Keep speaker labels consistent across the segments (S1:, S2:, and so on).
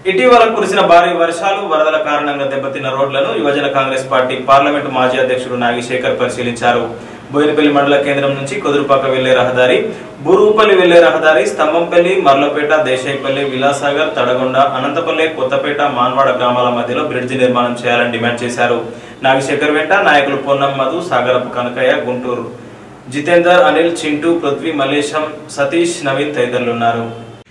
S1: ఇటీవల కురిసిన భారీ వర్షాలు వరదల కారణంగా దెబ్బతిన్న రోడ్లను యువజన కాంగ్రెస్ పార్టీ పార్లమెంటు మాజీ అధ్యక్షుడు నాగిశేఖర్ పరిశీలించారు బోయినపల్లి మండల కేంద్రం నుంచి కుదురుపాక వెళ్లే రహదారి బురుగుపల్లి వెళ్లే రహదారి స్తంభంపల్లి మర్లపేట దేశాయిపల్లి విలాసాగర్ తడగొండ అనంతపల్లి కొత్తపేట మాన్వాడ గ్రామాల మధ్యలో బ్రిడ్జి నిర్మాణం చేయాలని డిమాండ్ చేశారు నాగశేఖర్ వెంట నాయకులు పొన్నం మధు సాగరపు కనకయ్య గుంటూరు జితేందర్ అనిల్ చింటూ పృథ్వీ మల్లేశం సతీష్ నవీన్ తదితరులు ఉన్నారు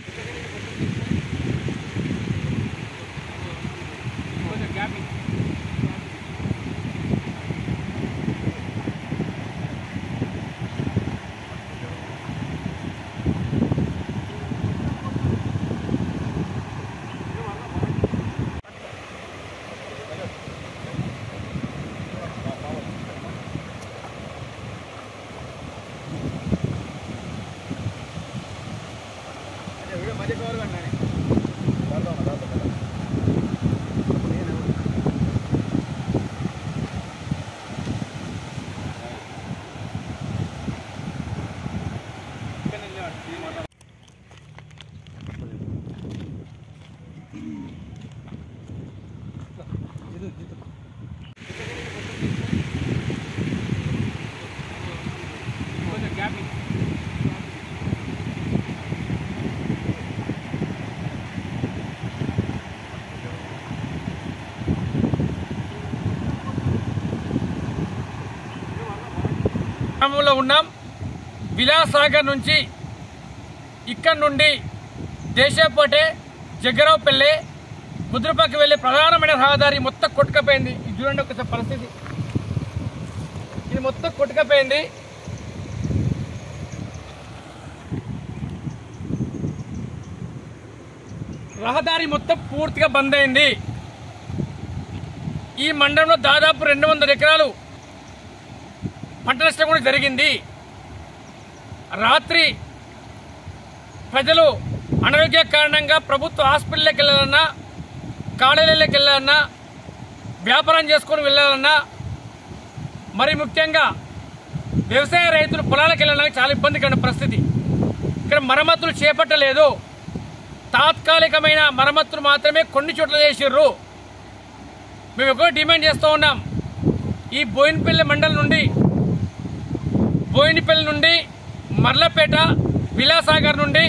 S2: గ్రామంలో ఉన్నాం విలాసాగర్ నుంచి ఇక్కడ నుండి దేశపోటే జగ్గరావుపల్లి కుదురుపక్క వెళ్ళే ప్రధానమైన రహదారి మొత్తం కొట్టుకపోయింది ఇది చూడండి ఒకసారి పరిస్థితి ఇది మొత్తం కొట్టుకపోయింది రహదారి మొత్తం పూర్తిగా బంద్ అయింది ఈ మండలంలో దాదాపు రెండు వందల ఎకరాలు పంట నష్టం కూడా జరిగింది రాత్రి ప్రజలు అనారోగ్య కారణంగా ప్రభుత్వ హాస్పిటల్కి వెళ్ళాలన్నా కాలేజీలకు వెళ్ళాలన్నా వ్యాపారం చేసుకొని వెళ్ళాలన్నా మరి ముఖ్యంగా వ్యవసాయ రైతులు పొలాలకు వెళ్ళడానికి చాలా ఇబ్బందికరమైన పరిస్థితి ఇక్కడ మరమ్మతులు చేపట్టలేదు తాత్కాలికమైన మరమ్మతులు మాత్రమే కొన్ని చోట్ల చేసిర్రు మేము ఎక్కువ డిమాండ్ చేస్తూ ఉన్నాం ఈ బోయినపల్లి మండలం నుండి బోయినపల్లి నుండి మర్లపేట విలాసాగర్ నుండి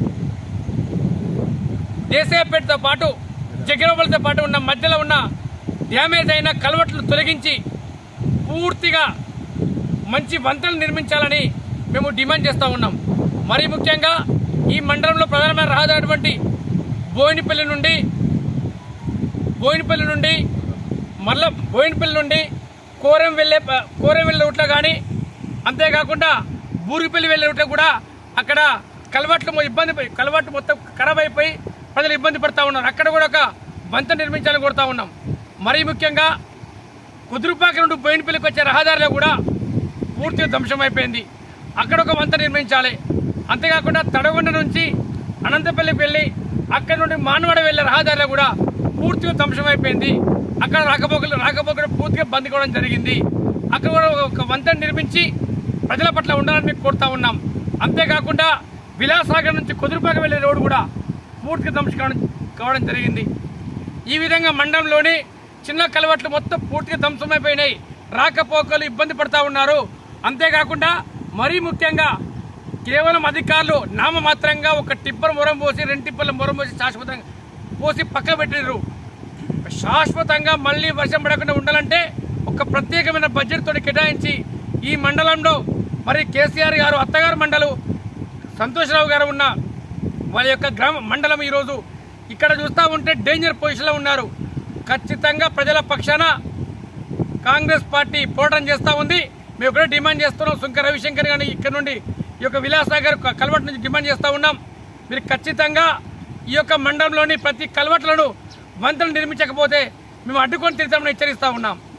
S2: దేశాయపేటతో పాటు జగిరవలతో పాటు ఉన్న మధ్యలో ఉన్న డ్యామేజ్ అయిన కలవట్లు తొలగించి పూర్తిగా మంచి వంతెనలు నిర్మించాలని మేము డిమాండ్ చేస్తూ ఉన్నాం మరీ ముఖ్యంగా ఈ మండలంలో ప్రధానమైన రహదారి బోయినపల్లి నుండి బోయినపల్లి నుండి మరల బోయినపల్లి నుండి కోరం వెళ్ళే కోరం వెళ్ళే రూట్లో కానీ అంతేకాకుండా బూరిపల్లి వెళ్ళే రూట్లో కూడా అక్కడ కలవట్లు మొ- ఇబ్బంది పడి- కలవట్లు మొత్తం ఖరాబ్ అయిపోయి ప్రజలు ఇబ్బంది పడతా ఉన్నారు అక్కడ కూడా ఒక బంత నిర్మించాలని కోరుతా ఉన్నాం మరీ ముఖ్యంగా కుదురుపాక నుండి బోయినపల్లికి వచ్చే రహదారిలో కూడా పూర్తిగా ధ్వంసం అయిపోయింది అక్కడ ఒక వంత నిర్మించాలి అంతేకాకుండా తడగొండ నుంచి అనంతపల్లికి వెళ్ళి అక్కడ నుండి మానవాడ వెళ్ళే రహదారిలో కూడా పూర్తిగా ధ్వంసం అయిపోయింది అక్కడ రాకపోకలు రాకపోకలు పూర్తిగా బంద్ కావడం జరిగింది అక్కడ కూడా ఒక వంతెన నిర్మించి ప్రజల పట్ల ఉండాలని మేము కోరుతా ఉన్నాం అంతేకాకుండా విలాసాగర్ నుంచి కుదురుపాక వెళ్ళే రోడ్డు కూడా పూర్తిగా ధ్వంసం కావడం కావడం జరిగింది ఈ విధంగా మండలంలోని చిన్న కలవట్లు మొత్తం పూర్తిగా ధ్వంసమైపోయినాయి రాకపోకలు ఇబ్బంది పడతా ఉన్నారు అంతేకాకుండా మరీ ముఖ్యంగా కేవలం అధికారులు నామమాత్రంగా ఒక టిప్పర్ మొరం పోసి రెండు టిప్పర్ల మొరం పోసి శాశ్వతంగా పోసి పక్క పెట్టినారు శాశ్వతంగా మళ్ళీ వర్షం పడకుండా ఉండాలంటే ఒక ప్రత్యేకమైన బడ్జెట్ తోటి కేటాయించి ఈ మండలంలో మరి కేసీఆర్ గారు అత్తగారు మండలం సంతోషరావు గారు ఉన్న వాళ్ళ యొక్క గ్రామ మండలం ఈరోజు ఇక్కడ చూస్తూ ఉంటే డేంజర్ పొజిషన్లో ఉన్నారు ఖచ్చితంగా ప్రజల పక్షాన కాంగ్రెస్ పార్టీ పోరాటం చేస్తూ ఉంది మేము ఒకటే డిమాండ్ చేస్తున్నాం సుంక రవిశంకర్ గారిని ఇక్కడ నుండి ఈ యొక్క విలాసాగర్ కల్వట్ నుంచి డిమాండ్ చేస్తూ ఉన్నాం మీరు ఖచ్చితంగా ఈ యొక్క మండలంలోని ప్రతి కల్వట్లను వంతెన నిర్మించకపోతే మేము అడ్డుకొని తిరుగుతామని హెచ్చరిస్తూ ఉన్నాం